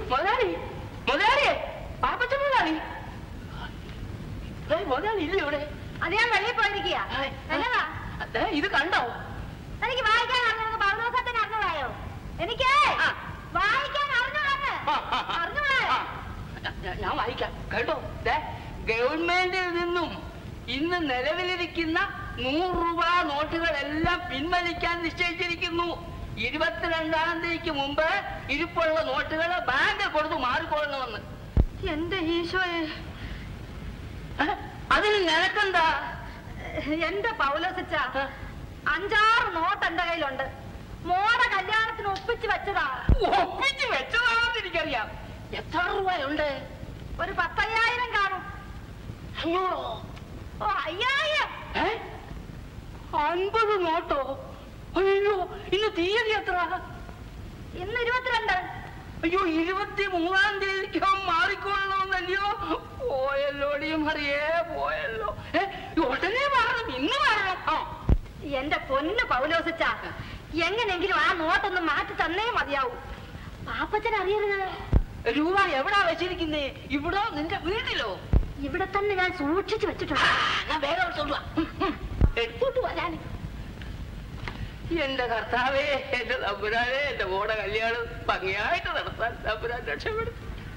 മുതലാളി മുതലാളിയെ പാപ്പച്ച മുതലാളി ഏയ്, മുതലാളി ഇല്ല ഇവിടെ അത് ഞാൻ വെളിയിൽ പോയിരിക്കുക ഏയ്, എന്നതാ ദേ, ഇത് കണ്ടോ എനിക്ക് വായിക്കാൻ അറിഞ്ഞത് പൗലോസത്തിന് അറിഞ്ഞതായോ എനിക്ക് ആ. വായിക്കാൻ അറിഞ്ഞതാന്ന് ആ, ആ, ആ. അറിഞ്ഞതായോ ആ, ഞാൻ- ഞാൻ വായിക്കാം കേട്ടോ ദേ, ഗവൺമെന്റിൽ നിന്നും ഇന്ന് നിലവിലിരിക്കുന്ന നൂറ് രൂപ നോട്ടുകളെല്ലാം പിൻവലിക്കാൻ നിശ്ചയിച്ചിരിക്കുന്നു ഇരുപത്തിരണ്ടാം തീയതിക്ക് മുമ്പ് ഇരിപ്പുള്ള നോട്ടുകൾ ബാങ്കിൽ കൊടുത്ത് മാറിക്കൊള്ളണമെന്ന് എന്റെ ഈശോയെ ഏ? അതിന് നിനക്കെന്താ എന്റെ പൗലോസച്ച ആ. അഞ്ചാറ് നോട്ട് എന്റെ കയ്യിലുണ്ട് മോടെ കല്യാണത്തിന് ഒപ്പിച്ച് വെച്ചതാ ഒപ്പിച്ച് വെച്ചതാണെന്ന് എനിക്കറിയാം എത്ര രൂപയുണ്ട് ഒരു പത്തയ്യായിരം കാണും അഞ്ഞൂറോ ഓ അയ്യായിരം ഏ? അൻപത് നോട്ടോ അയ്യോ ഇന്ന് തീയതി എത്ര ഇന്ന് ഇരുപത്തിരണ്ട് അയ്യോ ഇരുപത്തി മൂന്നാം തീയതിക്ക് മാറിക്കൊള്ളണമെന്നല്ലയോ പോയല്ലോടി മറിയേ പോയല്ലോ ഏ, ഉടനെ മാറണം ഇന്ന് മാറണം ആ എന്റെ പൊന്ന് പൗലോസിച്ച എങ്ങനെങ്കിലും ആ നോട്ടൊന്ന് മാറ്റി തന്നേ മതിയാവൂ പാപ്പച്ചൻ അറിയരുത് രൂപ എവിടാ വെച്ചിരിക്കുന്നേ ഇവിടോ നിന്റെ വീട്ടിലോ ഇവിടെ തന്നെ ഞാൻ സൂക്ഷിച്ചു ആ, വെച്ചിട്ടുണ്ട് എന്നാ വേഗം എടുത്തോണ്ട് വാ. ഉം, ഉം. എടുത്തോണ്ട് വരാൻ എന്റെ കർത്താവേ എന്റെ തമ്പുരാനെ എന്റെ മോടെ കല്യാണം ഭംഗിയായിട്ട് നടത്താൻ തമ്പുരാൻ രക്ഷപ്പെടും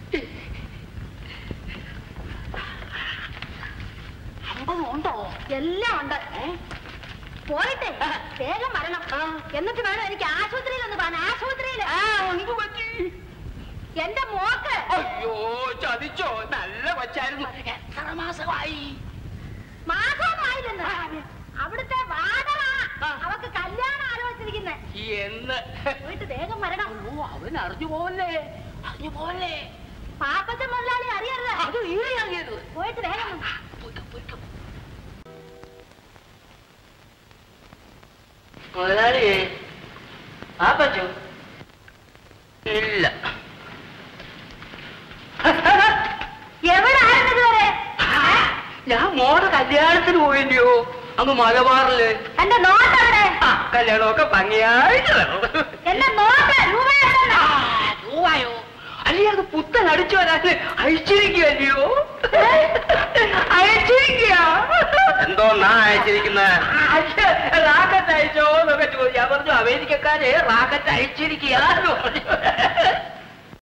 അമ്പത് ഉണ്ടോ എല്ലാം ഉണ്ട് പോയിട്ടെ വേഗം വരണം എന്നിട്ട് വേണം എനിക്ക് ആശുപത്രിയിൽ ഒന്ന് പോകാൻ ആശുപത്രിയിൽ ആ ഉണ്ട് പറ്റി എന്റെ മോക്ക് അയ്യോ ചതിച്ചോ നല്ല കൊച്ചായിരുന്നു എത്ര മാസമായി മാസമൊന്നും ആയില്ലെന്ന് അവിടുത്തെ വാടക ആ. അവക്ക് കല്യാണം ആലോചിച്ചിരിക്കുന്നെ എന്ന് പോയിട്ട് വേഗം വരണം അയ്യോ അവൻ അറിഞ്ഞു പോവല്ലേ അറിഞ്ഞു പോവല്ലേ പാപ്പച്ചൻ മുതലാളി അറിയരുത് അത് നീ അറിയരുത് പോയിട്ട് വേഗം പോയിക്കോ, പോയിക്കോ. മുതലാളിയെ ആ പറ്റൂ ഇല്ല എവിടെ ആയിരുന്നു ഇതുവരെ ഞാൻ മോടെ കല്യാണത്തിന് പോയില്ലയോ അങ്ങ് മലബാറില് എന്റെ നോട്ട് എവിടെ ആ കല്യാണമൊക്കെ ഭംഗിയായിട്ട് നടന്നു. എന്റെ നോട്ട് രൂപ എവിടെന്നാ? ആ, രൂപയോ അല്ലേ അത് പുത്തൻ അടിച്ചു വരാൻ അഴിച്ചിരിക്കുകയല്ലയോ അയച്ചിരിക്കുക എന്തോന്നാ അയച്ചിരിക്കുന്നത് റാക്കറ്റ് അയച്ചോ എന്നൊക്കെ ചോദിച്ചു ഞാൻ പറഞ്ഞു അമേരിക്കക്കാരെ റാക്കറ്റ് അയച്ചിരിക്കുക എന്ന് പറഞ്ഞു.